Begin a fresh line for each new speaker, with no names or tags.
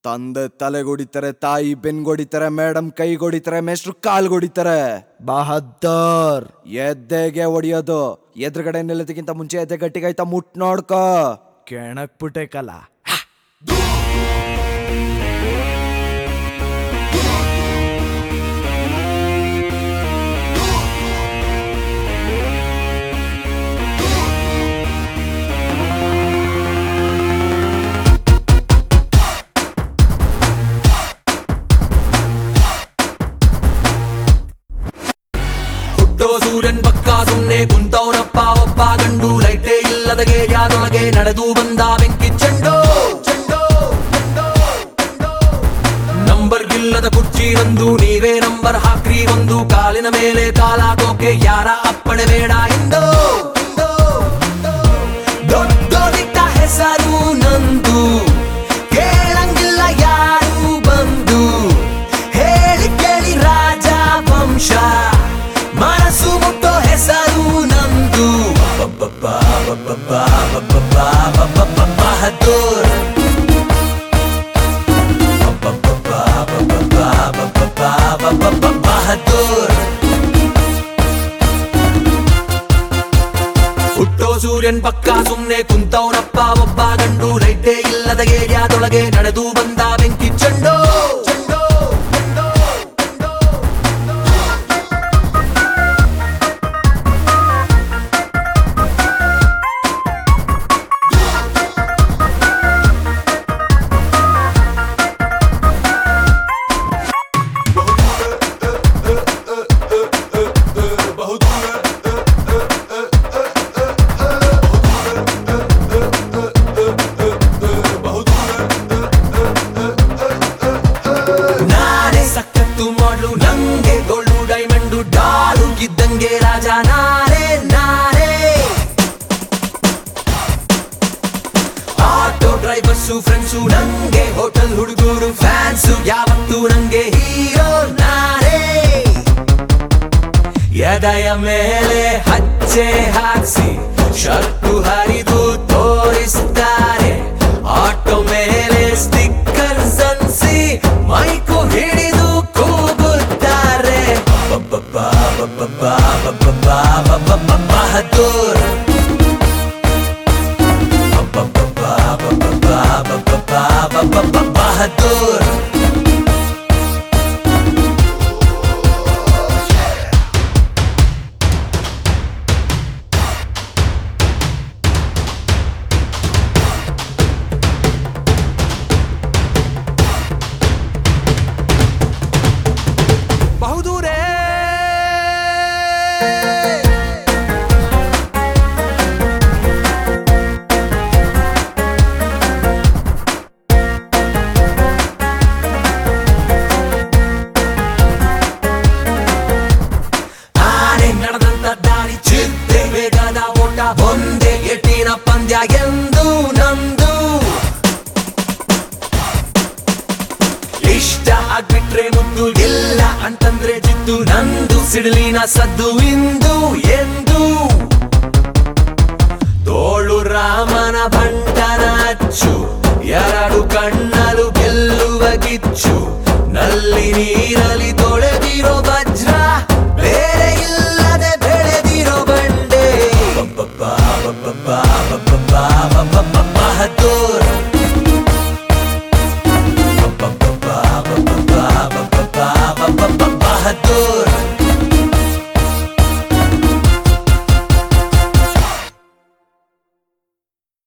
ತಂದೆ ತಲೆಗೊಡಿತಾರೆ ತಾಯಿ ಬೆನ್ಗೊಡಿತಾರೆ ಮೇಡಮ್ ಕೈಗೊಡಿತಾರೆ ಮೇಷ್ಟ್ರು ಕಾಲ್ಗೊಡಿತಾರೆ
ಬಹದ್ದರ್
ಎದ್ದೆಗೆ ಹೊಡಿಯೋದು ಎದುರುಗಡೆ ನಿಲ್ಲೋದಕ್ಕಿಂತ ಮುಂಚೆ ಎದೆ ಗಟ್ಟಿಗಾಯ್ತಾ ಮುಟ್ ನೋಡ್ಕೋ
ಕೆಣಕ್ ಪುಟೆ ಕಲ
ಹುಟ್ಟೋ ಸೂರ್ಯನ್ ಪಕ್ಕ ಸುಮ್ನೆ ಕುಂತವನಪ್ಪ ಒಬ್ಬ ಗಂಡು ಲೈಟೇ ಇಲ್ಲದ ಗೇಯಾದೊಳಗೆ ನಡೆದು ಬಂದ ಬೆಂಕಿ ಚೆಂಡು ಚೆಂಡು, ಚೆಂಡು, ಚೆಂಡು. ನಂಬರ್ ಗಿಲ್ಲದ ಕುರ್ಚಿ ಒಂದು ನೀವೇ ನಂಬರ್ ಹಾಕ್ರಿ ಒಂದು ಕಾಲಿನ ಮೇಲೆ ಕಾಲಾಗೋಕೆ ಯಾರ ಅಪ್ಪಣೆ ಬೇಡ ಎಂದು ಎಂದು, ಎಂದು. ದೊಡ್ಡೋದಿಟ್ಟ ಹೆಸರು ನಂದು ಕೇಳಂಗಿಲ್ಲ ಯಾರು ಬಂದು ಹೇಳಿ ಕೇಳಿ ರಾಜ ವಂಶ ಮನಸ್ಸು ಮುಟ್ಟೋ ಹೆಸರು ನಂದು ಬಹದ್ದೂರ್ ಬಹದ್ದೂರ್ ಹುಟ್ಟೋ ಸೂರ್ಯನ್ ಪಕ್ಕ ಸುಮ್ನೆ ಕುಂತವನಪ್ಪ ಒಬ್ಬ ಗಂಡು ಲೈಟೇ ಇಲ್ಲದ ಏರಿಯಾದೊಳಗೆ ನಡೆದು ಬಂದ ಬೆಂಕಿ ಚೆಂಡು ಚೆಂಡು, ಚೆಂಡು, ಚೆಂಡು. ನಾನೇ ಸಖತ್ತು ಮಾಡ್ಲು ನಂಗೆ ಗೋಲ್ಡು ಡೈಮಂಡು ಡಾಲು ಇದ್ದಂಗೆ ರಾಜ ನಾನೇ ನಾನೇ ಆಟೋ ಡ್ರೈವರ್ಸು ಫ್ರೆಂಡ್ಸು ನಂಗೆ ಹೋಟೆಲ್ ಹುಡುಗರು ಫ್ಯಾನ್ಸು ಯಾವತ್ತು ನಂಗೆ ಹೀರೋ ನಾನೇ ಎದೆಯ ಮೇಲೆ ಹಚ್ಚೆ ಹಾಕ್ಸಿ ಶರ್ಟು ಹರಿದು ತೋರಿಸ್ತಾರೆ ಆಟೋ ಮೇಲೆ ಸ್ಟಿಕ್ಕರ್ಸ್ ಅನ್ಸಿ ಮೈಕು ಹಿಡಿದು ಕೂಗುತ್ತಾರೆ ಬಹದ್ದೂರ್ ಬಹದ್ದೂರ್ ಬಹುದೂರೇ ಆನೆ ನಡೆದಂತ ದಾರಿ ಚಿತ್ತೆ ವೇಗದ ಓಟ ಒಂದೇ ಎಟ್ಟಿನ ಪಂದ್ಯ ಎಂದು ನಂದು ಇಷ್ಟ ಆಗ್ಬಿಟ್ರೆ ಮುದ್ದು ಇಲ್ಲ ಅಂತಂದ್ರೆ ಜಿದ್ದು ನಂದು ಸಿಡಿಲಿನ ಸದ್ದು ಇಂದು ಎಂದು ತೋಳು ರಾಮನ ಬಂಟನ ಅಚ್ಚು ಎರಡು ಕಣ್ಣಲು ಗೆಲ್ಲುವ ಕಿಚ್ಚು ನಲ್ಲಿ ನೀರ